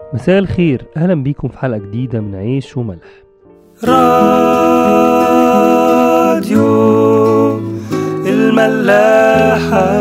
مساء الخير أهلا بيكم في حلقة جديدة من عيش وملح راديو الملاحة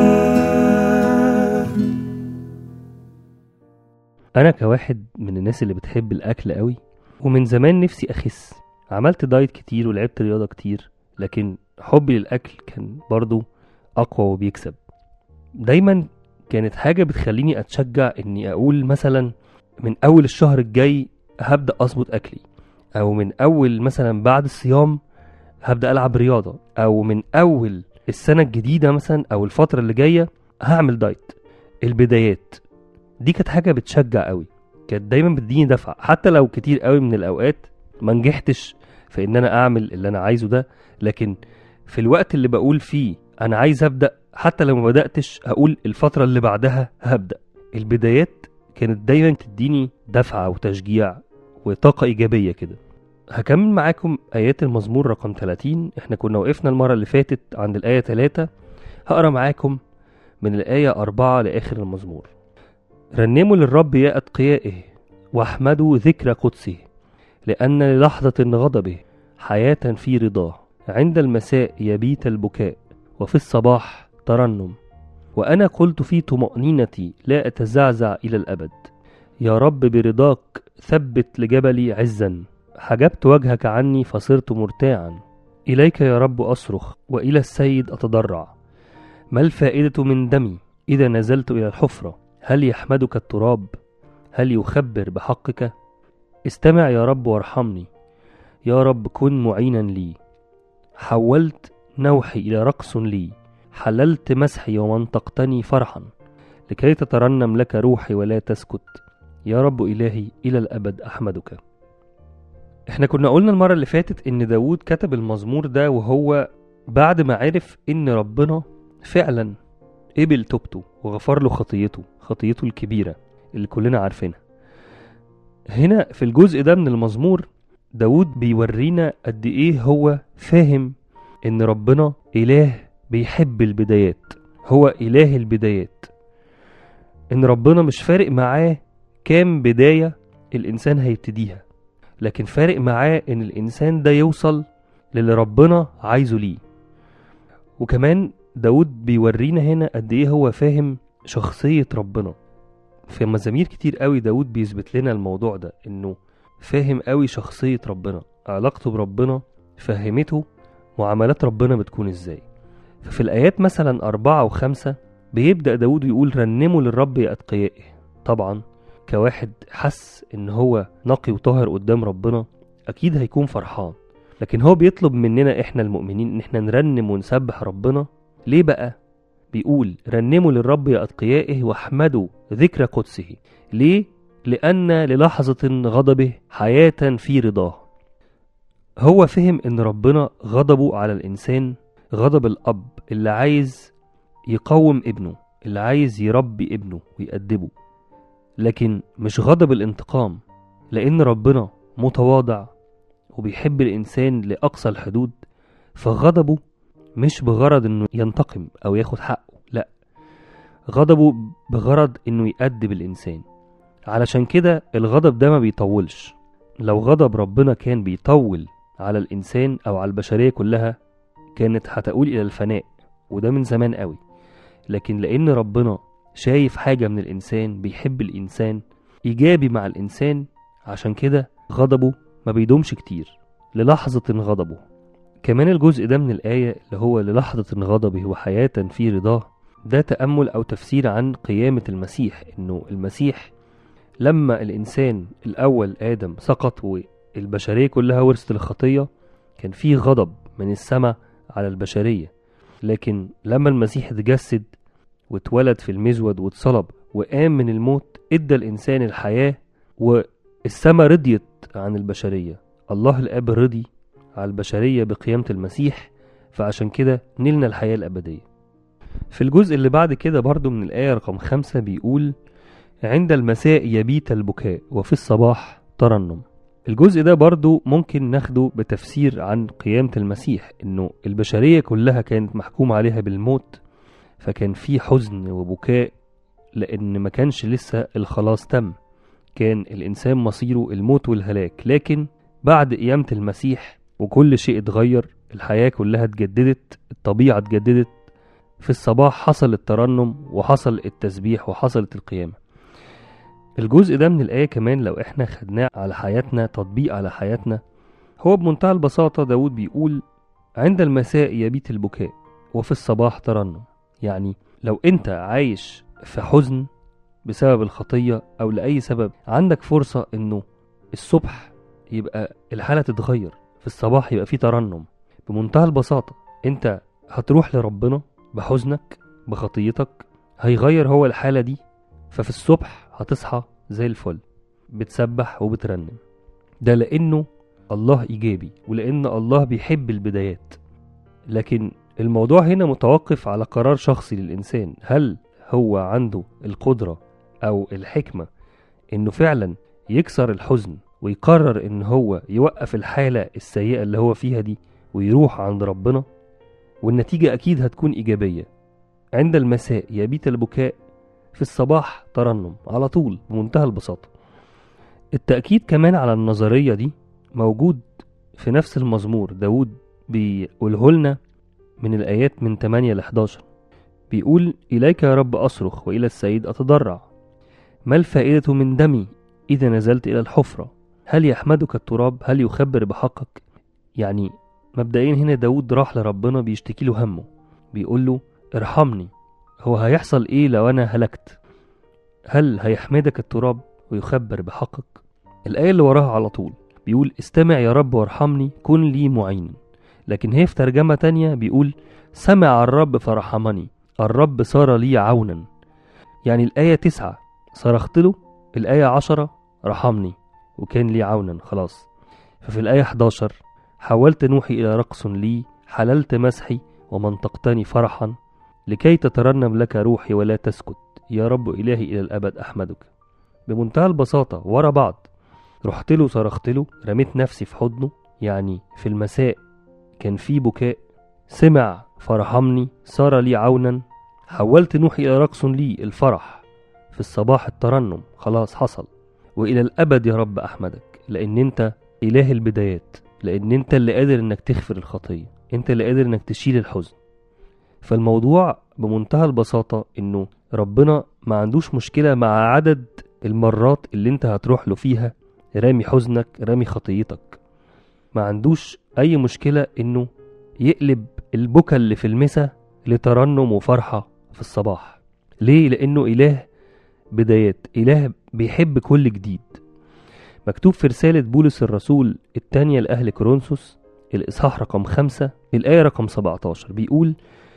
أنا كواحد من الناس اللي بتحب الأكل قوي ومن زمان نفسي أخس عملت دايت كتير ولعبت رياضة كتير لكن حبي للأكل كان برضو أقوى وبيكسب دايما كانت حاجة بتخليني أتشجع إني أقول مثلا من أول الشهر الجاي هبدأ أظبط أكلي أو من أول مثلا بعد الصيام هبدأ ألعب رياضة أو من أول السنة الجديدة مثلا أو الفترة اللي جاية هعمل دايت البدايات دي كانت حاجة بتشجع قوي كانت دايما بتديني دفعة حتى لو كتير قوي من الأوقات ما نجحتش في إن أنا أعمل اللي أنا عايزه ده لكن في الوقت اللي بقول فيه أنا عايز أبدأ حتى لو ما بدأتش هقول الفترة اللي بعدها هبدأ البدايات كانت دايما تديني دفعة وتشجيع وطاقة إيجابية كده هكمل معاكم آيات المزمور رقم 30 احنا كنا وقفنا المرة اللي فاتت عند الآية 3 هقرا معاكم من الآية 4 لآخر المزمور رنموا للرب يا أتقيائه واحمدوا ذكر قدسه لأن للحظة غضبه حياة في رضاه عند المساء يبيت البكاء وفي الصباح ترنم وأنا قلت في طمأنينتي لا أتزعزع إلى الأبد يا رب برضاك ثبت لجبلي عزا حجبت وجهك عني فصرت مرتاعا إليك يا رب أصرخ وإلى السيد أتضرع ما الفائدة من دمي إذا نزلت إلى الحفرة هل يحمدك التراب هل يخبر بحقك استمع يا رب وارحمني يا رب كن معينا لي حولت نوحي إلى رقص لي حللت مسحي ومنطقتني فرحا لكي تترنم لك روحي ولا تسكت يا رب إلهي إلى الأبد أحمدك احنا كنا قلنا المرة اللي فاتت ان داود كتب المزمور ده وهو بعد ما عرف ان ربنا فعلا قبل توبته وغفر له خطيته خطيته الكبيرة اللي كلنا عارفينها هنا في الجزء ده من المزمور داود بيورينا قد ايه هو فاهم ان ربنا اله بيحب البدايات هو اله البدايات ان ربنا مش فارق معاه كام بداية الانسان هيبتديها لكن فارق معاه ان الانسان ده يوصل للي ربنا عايزه ليه وكمان داود بيورينا هنا قد ايه هو فاهم شخصية ربنا في مزامير كتير قوي داود بيثبت لنا الموضوع ده انه فاهم قوي شخصية ربنا علاقته بربنا فهمته معاملات ربنا بتكون ازاي ففي الآيات مثلا أربعة وخمسة بيبدأ داود يقول رنموا للرب يا أتقيائه طبعا كواحد حس ان هو نقي وطاهر قدام ربنا اكيد هيكون فرحان لكن هو بيطلب مننا احنا المؤمنين ان احنا نرنم ونسبح ربنا ليه بقى بيقول رنموا للرب يا اتقيائه واحمدوا ذكر قدسه ليه لان للحظه غضبه حياه في رضاه هو فهم ان ربنا غضبه على الانسان غضب الاب اللي عايز يقوم ابنه اللي عايز يربي ابنه ويأدبه لكن مش غضب الانتقام لأن ربنا متواضع وبيحب الإنسان لأقصى الحدود فغضبه مش بغرض إنه ينتقم أو ياخد حقه لأ غضبه بغرض إنه يأدب الإنسان علشان كده الغضب ده ما بيطولش لو غضب ربنا كان بيطول على الإنسان أو على البشرية كلها كانت هتقول إلى الفناء وده من زمان قوي لكن لأن ربنا شايف حاجة من الإنسان بيحب الإنسان إيجابي مع الإنسان عشان كده غضبه ما بيدومش كتير للحظة غضبه كمان الجزء ده من الآية اللي هو للحظة غضبه وحياة في رضاه ده تأمل أو تفسير عن قيامة المسيح إنه المسيح لما الإنسان الأول آدم سقط والبشرية كلها ورثت الخطية كان في غضب من السماء على البشرية لكن لما المسيح اتجسد واتولد في المزود واتصلب وقام من الموت ادى الانسان الحياه والسماء رضيت عن البشريه الله الاب رضي على البشريه بقيامه المسيح فعشان كده نلنا الحياه الابديه في الجزء اللي بعد كده برضو من الآية رقم خمسة بيقول عند المساء يبيت البكاء وفي الصباح ترنم الجزء ده برضو ممكن ناخده بتفسير عن قيامة المسيح انه البشرية كلها كانت محكوم عليها بالموت فكان في حزن وبكاء لان ما كانش لسه الخلاص تم كان الإنسان مصيره الموت والهلاك لكن بعد قيامة المسيح وكل شيء اتغير الحياة كلها اتجددت الطبيعة اتجددت في الصباح حصل الترنم وحصل التسبيح وحصلت القيامة الجزء ده من الآية كمان لو احنا خدناه على حياتنا تطبيق على حياتنا هو بمنتهى البساطة داود بيقول عند المساء يبيت البكاء وفي الصباح ترنم يعني لو انت عايش في حزن بسبب الخطية أو لأي سبب عندك فرصة إنه الصبح يبقى الحالة تتغير في الصباح يبقى في ترنم بمنتهى البساطة أنت هتروح لربنا بحزنك بخطيتك هيغير هو الحالة دي ففي الصبح هتصحى زي الفل بتسبح وبترنم ده لأنه الله إيجابي ولأن الله بيحب البدايات لكن الموضوع هنا متوقف على قرار شخصي للإنسان هل هو عنده القدرة أو الحكمة إنه فعلا يكسر الحزن ويقرر إن هو يوقف الحالة السيئة اللي هو فيها دي ويروح عند ربنا والنتيجة أكيد هتكون إيجابية عند المساء يبيت البكاء في الصباح ترنم على طول بمنتهى البساطة التأكيد كمان على النظرية دي موجود في نفس المزمور داود بيقوله لنا من الآيات من 8 ل 11 بيقول إليك يا رب أصرخ وإلى السيد أتضرع ما الفائدة من دمي إذا نزلت إلى الحفرة هل يحمدك التراب هل يخبر بحقك يعني مبدئيا هنا داود راح لربنا بيشتكي له همه بيقول له ارحمني هو هيحصل ايه لو انا هلكت هل هيحمدك التراب ويخبر بحقك الآية اللي وراها على طول بيقول استمع يا رب وارحمني كن لي معين لكن هي في ترجمة تانية بيقول سمع الرب فرحمني الرب صار لي عونا يعني الآية تسعة صرخت له الآية عشرة رحمني وكان لي عونا خلاص ففي الآية 11 حولت نوحي إلى رقص لي حللت مسحي ومنطقتني فرحا لكي تترنم لك روحي ولا تسكت يا رب إلهي إلى الأبد أحمدك بمنتهى البساطة ورا بعض رحت له صرخت له رميت نفسي في حضنه يعني في المساء كان في بكاء سمع فرحمني صار لي عونا حولت نوحي إلى رقص لي الفرح في الصباح الترنم خلاص حصل وإلى الأبد يا رب أحمدك لأن أنت إله البدايات لأن أنت اللي قادر إنك تغفر الخطية أنت اللي قادر إنك تشيل الحزن فالموضوع بمنتهى البساطة إنه ربنا ما عندوش مشكلة مع عدد المرات اللي أنت هتروح له فيها رامي حزنك رامي خطيتك ما عندوش أي مشكلة إنه يقلب البكا اللي في المسا لترنم وفرحة في الصباح ليه؟ لأنه إله بدايات إله بيحب كل جديد مكتوب في رسالة بولس الرسول التانية لأهل كورنثوس الإصحاح رقم خمسة الآية رقم 17 بيقول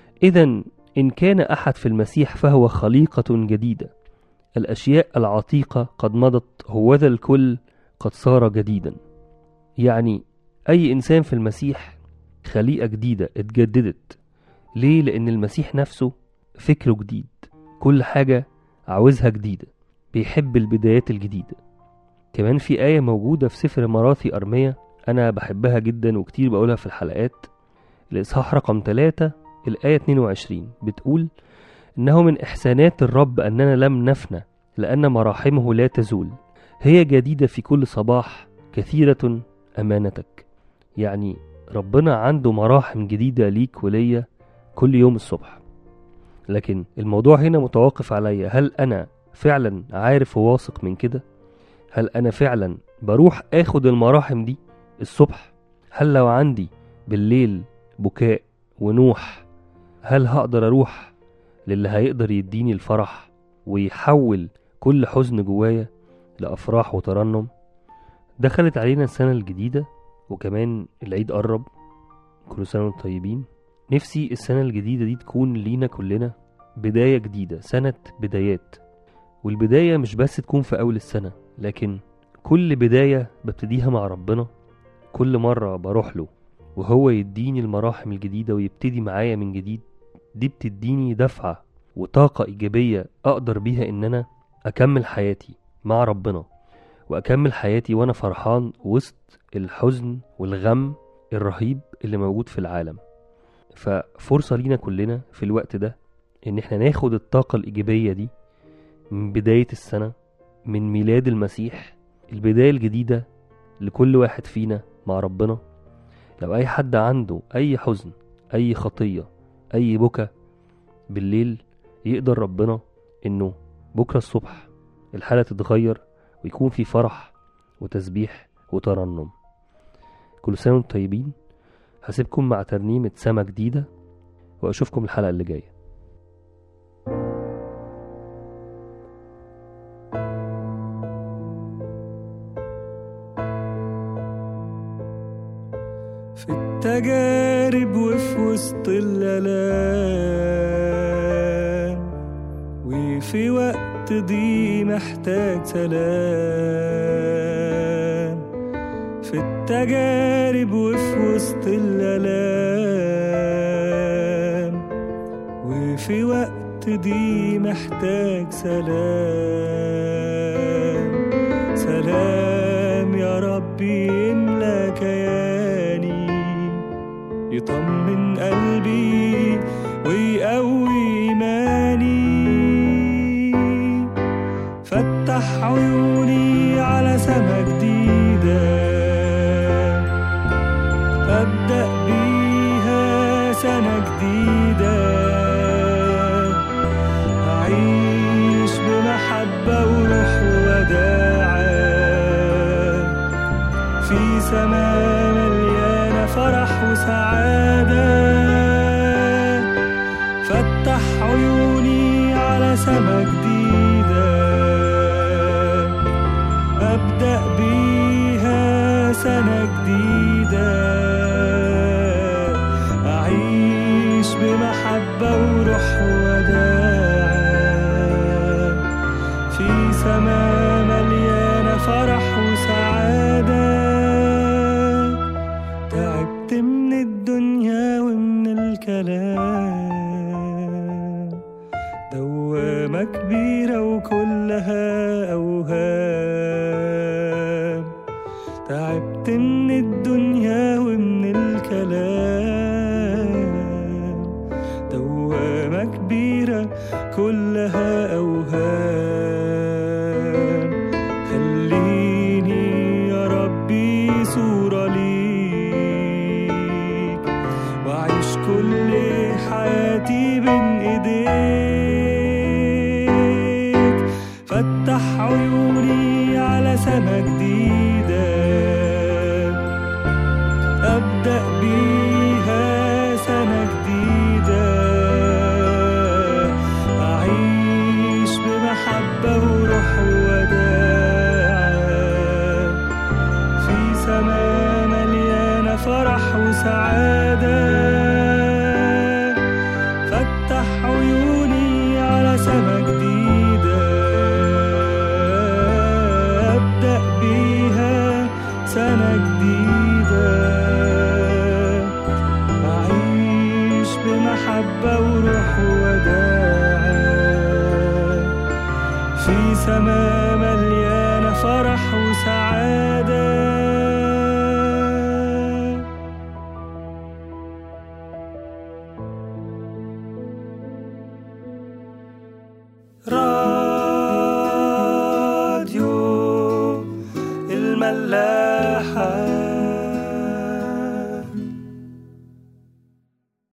إذا إن كان أحد في المسيح فهو خليقة جديدة الأشياء العتيقة قد مضت هوذا الكل قد صار جديدا يعني أي إنسان في المسيح خليقة جديدة اتجددت ليه؟ لأن المسيح نفسه فكره جديد كل حاجة عاوزها جديدة بيحب البدايات الجديدة كمان في آية موجودة في سفر مراثي أرمية أنا بحبها جدا وكتير بقولها في الحلقات الإصحاح رقم 3 الآية 22 بتقول إنه من إحسانات الرب أننا لم نفنى لأن مراحمه لا تزول هي جديدة في كل صباح كثيرة أمانتك يعني ربنا عنده مراحم جديدة ليك وليا كل يوم الصبح لكن الموضوع هنا متوقف عليا هل أنا فعلا عارف وواثق من كده هل أنا فعلا بروح آخد المراحم دي الصبح هل لو عندي بالليل بكاء ونوح هل هقدر أروح للي هيقدر يديني الفرح ويحول كل حزن جوايا لأفراح وترنم دخلت علينا السنة الجديدة وكمان العيد قرب كل سنة وانتم طيبين نفسي السنة الجديدة دي تكون لينا كلنا بداية جديدة سنة بدايات والبداية مش بس تكون في أول السنة لكن كل بداية ببتديها مع ربنا كل مرة بروح له وهو يديني المراحم الجديدة ويبتدي معايا من جديد دي بتديني دفعة وطاقة إيجابية أقدر بيها إن أنا أكمل حياتي مع ربنا وأكمل حياتي وأنا فرحان وسط الحزن والغم الرهيب اللي موجود في العالم ففرصة لينا كلنا في الوقت ده إن إحنا ناخد الطاقة الإيجابية دي من بداية السنة من ميلاد المسيح البداية الجديدة لكل واحد فينا مع ربنا لو أي حد عنده أي حزن أي خطية أي بكا بالليل يقدر ربنا إنه بكرة الصبح الحالة تتغير ويكون في فرح وتسبيح وترنم كل سنة وانتم طيبين هسيبكم مع ترنيمة سما جديدة وأشوفكم الحلقة اللي جاية في التجارب وفي وسط الآلام وفي وقت ضي محتاج سلام في التجارب وفي وسط الآلام وفي وقت ضي محتاج سلام سلام يا ربي يملى كياني يطمن قلبي ويقوي إيماني فتح عيوني على سما جديدة أبدأ بيها سنة جديدة أعيش بمحبة وروح وداعة في سماء مليانة فرح وسعادة فتح عيوني على سما جديدة أبدأ بيها سنة جديدة أعيش بمحبة وروح وداعة في سماء مليانة فرح وسعادة تعبت من الدنيا ومن الكلام دوامة كبيرة وكلها أوهام تعبت من الدنيا ومن الكلام دوامة كبيرة كلها أوهام خليني يا ربي صورة ليك وأعيش كل حياتي بين إيديك فتح عيوني على سما جديدة أبدأ بيها سنة جديدة أعيش بمحبة وروح وداعة في سماء مليانة فرح وسعادة فتح عيوني على سما جديدة أبدأ بيها سنة جديدة أعيش بمحبة وروح وداعة في سماء مليانة فرح وسعادة راديو الملاحة